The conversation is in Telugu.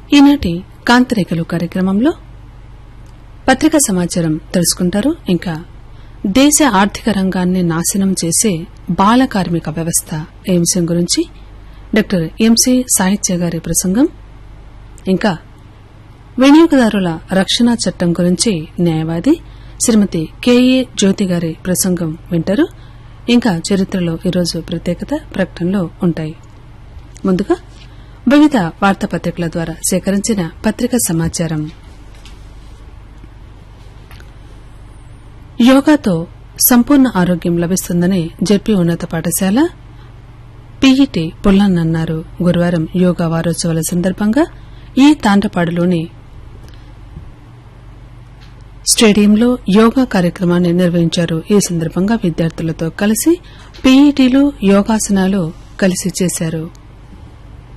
ఈనాటి కాంతరేఖలు కార్యక్రమంలో పత్రికా సమాచారం తెలుసుకుంటారు ఇంకా దేశ ఆర్థిక రంగాన్ని నాశనం చేసే బాల కార్మిక వ్యవస్థ ఈ అంశం గురించి డాక్టర్ ఎంసీ సాహిత్య గారి ప్రసంగం ఇంకా వినియోగదారుల రక్షణ చట్టం గురించి న్యాయవాది శ్రీమతి కెఏ జ్యోతి గారి ప్రసంగం వింటారు ఇంకా చరిత్రలో ఈరోజు ప్రత్యేకత ప్రకటనలో ఉంటాయి ముందుగా వివిధ వార్తాపత్రికల ద్వారా సేకరించిన పత్రికా సమాచారం యోగాతో సంపూర్ణ ఆరోగ్యం లభిస్తుందని జెడ్పీ ఉన్నత పాఠశాల పీఈటీ పుల్లన్ అన్నారు గురువారం యోగా వారోత్సవాల సందర్భంగా ఈ తాండపాడులోని స్టేడియంలో యోగా కార్యక్రమాన్ని నిర్వహించారు ఈ సందర్భంగా విద్యార్థులతో కలిసి పీఈటీలు యోగాసనాలు కలిసి చేశారు